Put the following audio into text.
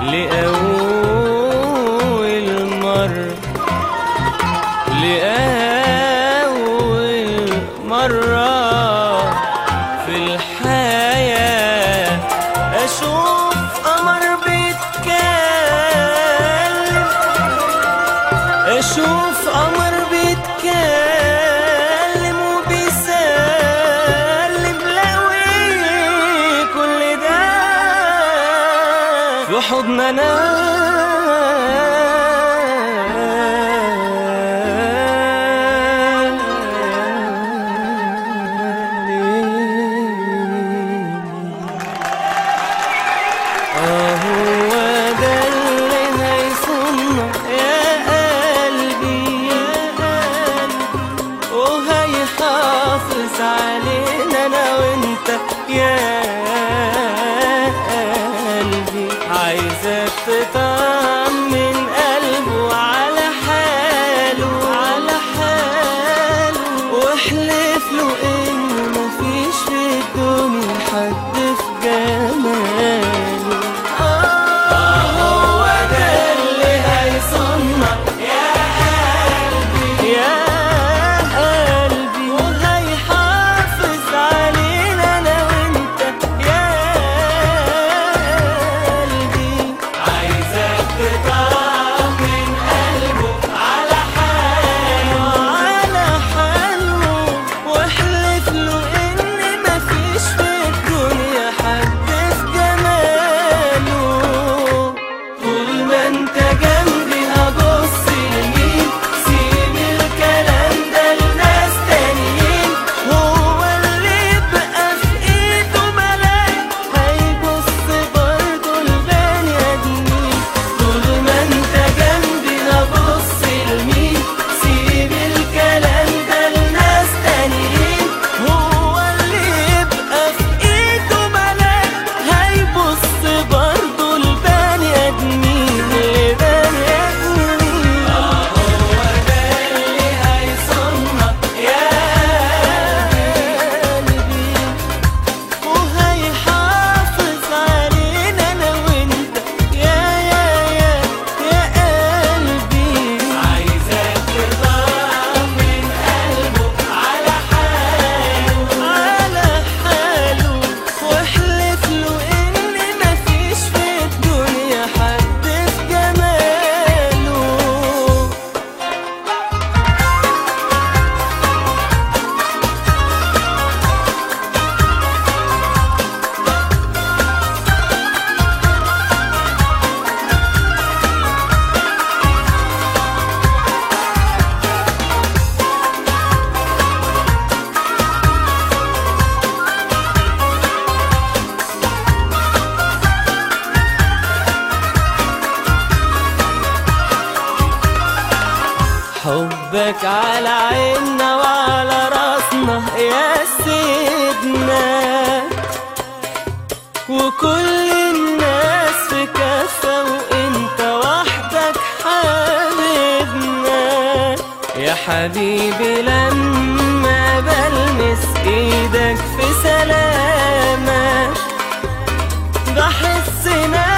لأول مرة لأول مرة في الحياة أشوف قمر بيتكلم أشوف قمر بيتكلم وبيسلم لوي كل ده في حضن أنا آه هو ده اللي هيصنع يا قلبي يا قلبي وهيحافظ علينا انا وانت يا قلبي عايزك تطمن قلبه على حاله على حاله واحلف له ان مفيش في الدنيا حد في جماله آه هو ده اللي هيصنع يا قلبي يا قلبي وهيحافظ علينا انا وانت يا قلبي عايزك تطمن قلبه على حاله على حاله واحلف له ان مفيش في الدنيا حد في جماله طول ما انت جنبي هبص يمين سيب الكلام ده لناس تانيين هو اللي يبقى في ايده ملاك هيبص برضه البني ادمين طول ما انت جنبي هبص يمين سيب الكلام ده لناس تانيين هو اللي يبقى في ايده ملاك هيبص برضه البني ادمين البني ادمين اه هو ده اللي هيصنع يا قلبي وهيحافظ علينا انا وانت يا يا يا يا قلبي عايزك تطمن قلبه على حاله على حاله واحلف له ان مفيش في الدنيا حد في جماله حبك على عيننا وعلى راسنا يا سيدنا وكل الناس في كفة وانت وحدك حبيبنا يا حبيبي لما بلمس ايدك في سلامك بحس